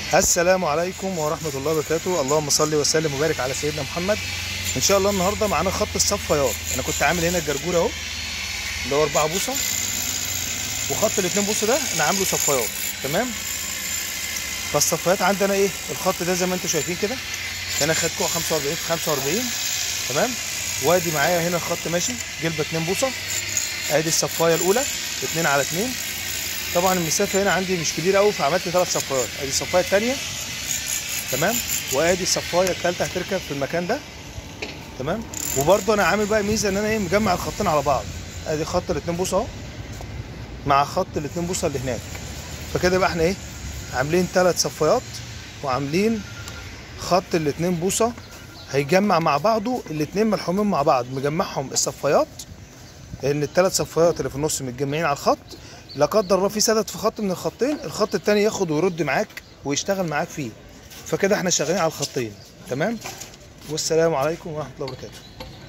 السلام عليكم ورحمة الله وبركاته اللهم صل وسلم وبارك على سيدنا محمد ان شاء الله النهارده معانا خط الصفايات انا كنت عامل هنا الجرجور اهو اللي هو 4 بوصه وخط الاتنين بوصه ده انا عامله صفايات تمام فالصفايات عندنا ايه الخط ده زي ما انتم شايفين كده هنا خد كوع 45 في 45 تمام وادي معايا هنا الخط ماشي جلبه 2 بوصه ادي الصفايه الاولى 2 على 2 طبعا المسافه هنا عندي مش كبيره قوي فعملت ثلاث صفايات ادي الصفايه الثانيه تمام وادي الصفايه الثالثه هتركب في المكان ده تمام وبرده انا عامل بقى ميزه ان انا ايه مجمع الخطين على بعض ادي خط الاتنين بوصه اهو مع خط الاتنين بوصه اللي هناك فكده بقى احنا ايه عاملين ثلاث صفايات وعاملين خط الاتنين بوصه هيجمع مع بعضه الاتنين ملحومين مع بعض مجمعهم الصفايات لان الثلاث صفايات اللي في النص متجمعين على الخط لا قدر الله في سدد في خط من الخطين الخط التاني ياخد ويرد معاك ويشتغل معاك فيه فكده احنا شغالين على الخطين تمام والسلام عليكم ورحمه الله وبركاته